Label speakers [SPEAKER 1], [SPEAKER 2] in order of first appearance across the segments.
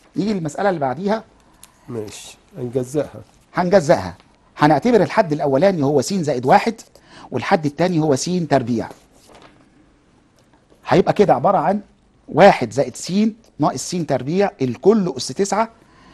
[SPEAKER 1] نيجي للمساله اللي بعديها
[SPEAKER 2] ماشي هنجزأها
[SPEAKER 1] هنجزأها هنعتبر الحد الاولاني هو س زائد واحد والحد الثاني هو س تربيع هيبقى كده عباره عن واحد زائد س ناقص س تربيع الكل اس تسعة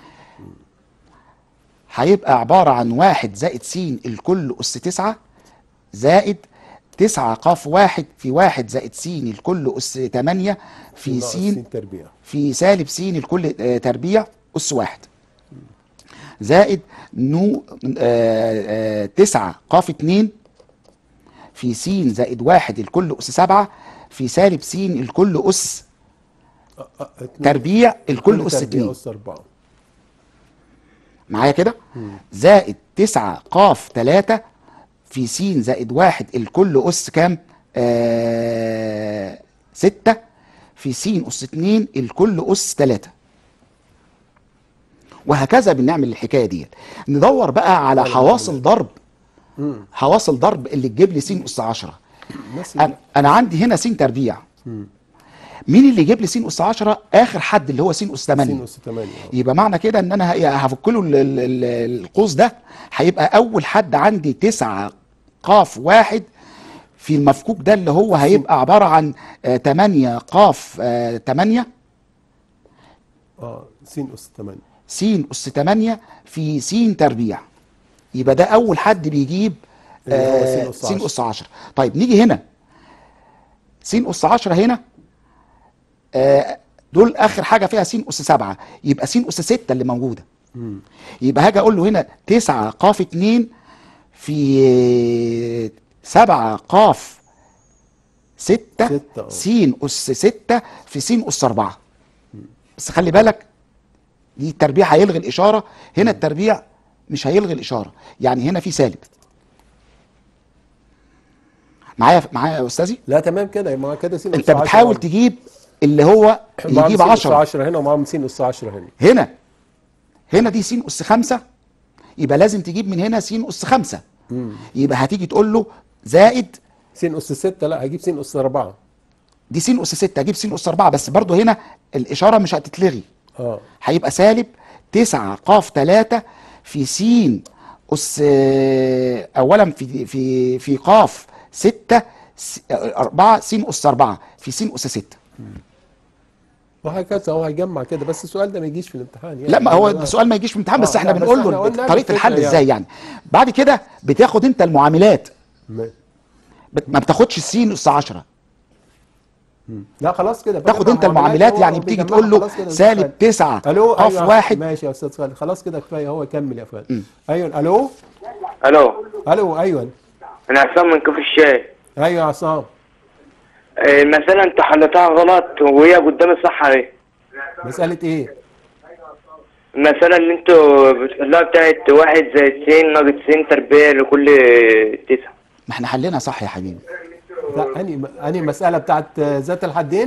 [SPEAKER 1] هيبقى عباره عن واحد زائد س الكل اس تسعة زائد تسعة قاف واحد في واحد زائد س الكل أس تمانية في
[SPEAKER 2] ناقص
[SPEAKER 1] س
[SPEAKER 2] س تربيع
[SPEAKER 1] في سالب س الكل آه، تربيع أس واحد زائد نو آه، آه، تسعة قاف اتنين في س زائد واحد الكل أس سبعة في سالب س الكل أس
[SPEAKER 2] آه، آه، اتنين.
[SPEAKER 1] تربيع الكل
[SPEAKER 2] كل
[SPEAKER 1] أس
[SPEAKER 2] تربيع
[SPEAKER 1] اتنين
[SPEAKER 2] أس أربعة
[SPEAKER 1] معايا كده زائد تسعة قاف تلاتة في س زائد واحد الكل أس كام آه ستة في س أس اتنين الكل أس تلاتة وهكذا بنعمل الحكاية دي ندور بقى على حواصل ضرب
[SPEAKER 2] مم.
[SPEAKER 1] حواصل ضرب اللي تجيب لي س أس عشرة
[SPEAKER 2] نفس
[SPEAKER 1] أنا, أنا عندي هنا س تربيع مين اللي يجيب لي س أس عشرة آخر حد اللي هو س أس
[SPEAKER 2] س
[SPEAKER 1] تمانية
[SPEAKER 2] أس 8
[SPEAKER 1] يبقى معنى كده ان انا ه- هفك له ال- ال- ال- القوس ده هيبقى اول حد عندي تسعة قاف واحد في المفكوك ده اللي هو هيبقى عبارة عن آه، تمانية قاف آه، تمانية
[SPEAKER 2] اه س أس 8
[SPEAKER 1] س أس تمانية في س تربيع يبقى ده أول حد بيجيب
[SPEAKER 2] اللي هو
[SPEAKER 1] آه،
[SPEAKER 2] س
[SPEAKER 1] س
[SPEAKER 2] أس
[SPEAKER 1] أس عشرة طيب نيجي هنا س أس عشرة هنا آه، دول آخر حاجة فيها س أس سبعة يبقى س أس ستة اللي موجودة
[SPEAKER 2] مم.
[SPEAKER 1] يبقى هاجي اقول له هنا تسعة قاف اتنين في سبعة قاف ستة
[SPEAKER 2] ستة، اه.
[SPEAKER 1] س أس ستة في س أس أربعة بس خلي بالك دي التربيع هيلغي الإشارة هنا التربيع مش هيلغي الإشارة يعني هنا في سالب معايا معايا يا أستاذي
[SPEAKER 2] لا تمام كده مع كده س أس
[SPEAKER 1] أنت
[SPEAKER 2] 10
[SPEAKER 1] بتحاول تجيب اللي هو
[SPEAKER 2] معاهم
[SPEAKER 1] يجيب
[SPEAKER 2] س أس
[SPEAKER 1] 10
[SPEAKER 2] 10 هنا ومعاهم س أس 10 هنا
[SPEAKER 1] هنا هنا دي س أس خمسة يبقى لازم تجيب من هنا س أس خمسة يبقى هتيجي تقول له زائد
[SPEAKER 2] س أس 6 لا هجيب س أس 4
[SPEAKER 1] دي س أس 6 أجيب س أس 4 بس برضو هنا الإشارة مش هتتلغي
[SPEAKER 2] اه
[SPEAKER 1] هيبقى سالب 9 قاف 3 في س أس أولا في في في قاف 6 4 س أس 4 في س أس 6
[SPEAKER 2] وهكذا هو هيجمع كده بس السؤال ده ما يجيش في الامتحان يعني
[SPEAKER 1] لا ما هو
[SPEAKER 2] يعني
[SPEAKER 1] السؤال ما يجيش في الامتحان بس
[SPEAKER 2] آه،
[SPEAKER 1] احنا
[SPEAKER 2] لا، بس
[SPEAKER 1] بنقول
[SPEAKER 2] احنا
[SPEAKER 1] له
[SPEAKER 2] قلنا له
[SPEAKER 1] طريقة
[SPEAKER 2] الفكرة
[SPEAKER 1] الحل
[SPEAKER 2] يعني.
[SPEAKER 1] ازاي يعني بعد كده بتاخد انت المعاملات
[SPEAKER 2] ما-
[SPEAKER 1] بت- ما بتاخدش السين أس 10
[SPEAKER 2] لا خلاص كده
[SPEAKER 1] تاخد
[SPEAKER 2] بجمع
[SPEAKER 1] انت المعاملات
[SPEAKER 2] هو
[SPEAKER 1] يعني بتيجي
[SPEAKER 2] بيجمعها
[SPEAKER 1] تقول له
[SPEAKER 2] خلاص كده يا
[SPEAKER 1] سالب
[SPEAKER 2] أستاذ
[SPEAKER 1] 9
[SPEAKER 2] خالد. الو
[SPEAKER 1] قاف
[SPEAKER 2] أيوة،
[SPEAKER 1] واحد
[SPEAKER 2] ماشي يا استاذ خالد خلاص كده كفايه هو كمل يا فؤاد ايوه الو
[SPEAKER 3] الو
[SPEAKER 2] الو ايوه
[SPEAKER 3] انا عصام من كفر الشاي
[SPEAKER 2] ايوه يا عصام
[SPEAKER 3] آه، المسألة انت حلتها غلط وهي قدام الصح اهي
[SPEAKER 2] مساله ايه
[SPEAKER 3] المسألة اللي انتوا بتحلوها بتاعت واحد زائد سين ناقص سين تربيع لكل تسعة
[SPEAKER 1] ما احنا حلينا صح يا حبيبي
[SPEAKER 2] لا اني اني مساله بتاعت ذات الحدين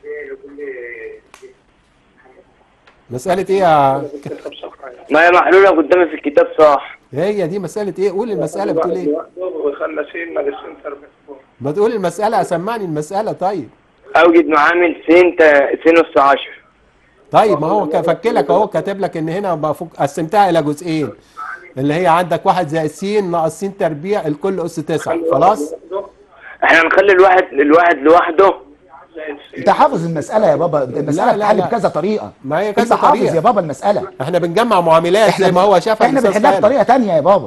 [SPEAKER 2] مساله ايه يا
[SPEAKER 3] ما هي محلولة قدامي في الكتاب صح
[SPEAKER 2] هي دي مساله ايه قول المساله بتقول ايه
[SPEAKER 3] وخلى سين ناقص سين تربيع
[SPEAKER 2] ما تقول المساله سمعني المساله طيب
[SPEAKER 3] اوجد معامل سين تا... سين اس عشر
[SPEAKER 2] طيب ما هو فكلك اهو كاتب لك ان هنا مفك... قسمتها الى جزئين اللي هي عندك واحد زائد س ناقص س تربيع الكل اس 9 خلاص
[SPEAKER 3] احنا هنخلي الواحد الواحد لوحده
[SPEAKER 1] انت حافظ المسألة يا بابا المسألة
[SPEAKER 2] لا،
[SPEAKER 1] بتحل
[SPEAKER 2] لا.
[SPEAKER 1] بكذا طريقة
[SPEAKER 2] ما هي
[SPEAKER 1] انت
[SPEAKER 2] كذا
[SPEAKER 1] حافظ
[SPEAKER 2] طريقة.
[SPEAKER 1] يا بابا المسألة
[SPEAKER 2] احنا بنجمع معاملات زي ما هو شافها
[SPEAKER 1] احنا
[SPEAKER 2] الأستاذ
[SPEAKER 1] بنحلها
[SPEAKER 2] خالد.
[SPEAKER 1] بطريقة تانية يا بابا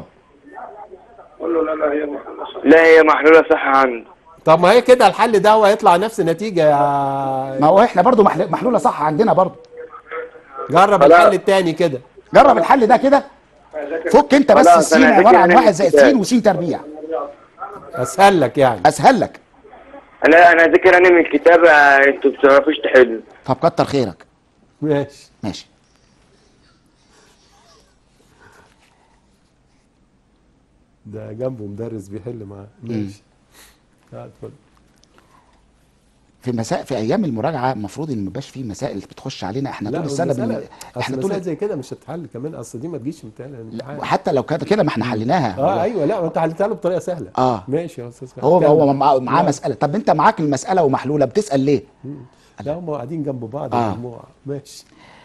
[SPEAKER 3] لا هي محلولة صح عنده
[SPEAKER 2] طب ما هي كده الحل ده هو هيطلع نفس النتيجه يا
[SPEAKER 1] ما هو احنا برضو محل- محلولة صح عندنا برضو
[SPEAKER 2] جرب
[SPEAKER 3] خلاص.
[SPEAKER 2] الحل التاني كده
[SPEAKER 1] جرب الحل ده كده فك انت بس
[SPEAKER 3] خلاص،
[SPEAKER 1] السين
[SPEAKER 3] أنا
[SPEAKER 1] عبارة
[SPEAKER 3] هذاكر
[SPEAKER 1] عن
[SPEAKER 3] أنا
[SPEAKER 1] واحد زائد
[SPEAKER 3] الكتاب.
[SPEAKER 1] سين وسين تربيع
[SPEAKER 2] اسهل لك يعني
[SPEAKER 1] اسهل لك
[SPEAKER 3] لا انا ذاكر انا من الكتاب آه، انتوا بتعرفوش تحلوا
[SPEAKER 1] طب كتر خيرك
[SPEAKER 2] ماشي
[SPEAKER 1] ماشي
[SPEAKER 2] ده جنبه مدرس بيحل معاه ماشي آه، اتفضل
[SPEAKER 1] في مساء في ايام المراجعه المفروض ان ما يبقاش فيه مسائل بتخش علينا احنا طول السنه بن...
[SPEAKER 2] احنا
[SPEAKER 1] احنا
[SPEAKER 2] طول
[SPEAKER 1] طول
[SPEAKER 2] زي كده مش هتتحل كمان اصل دي ما تجيش امتحان الامتحان.
[SPEAKER 1] لا، حتى لو كانت كده ما احنا حليناها
[SPEAKER 2] اه ايوه لا ما انت حلتها له بطريقه سهله
[SPEAKER 1] اه.
[SPEAKER 2] ماشي يا استاذ خالد.
[SPEAKER 1] هو
[SPEAKER 2] كمل.
[SPEAKER 1] هو مع- معاه
[SPEAKER 2] لا.
[SPEAKER 1] مساله طب انت معاك المساله ومحلوله بتسال ليه
[SPEAKER 2] لا هم قاعدين جنب بعض
[SPEAKER 1] آه.
[SPEAKER 2] المجموعه ماشي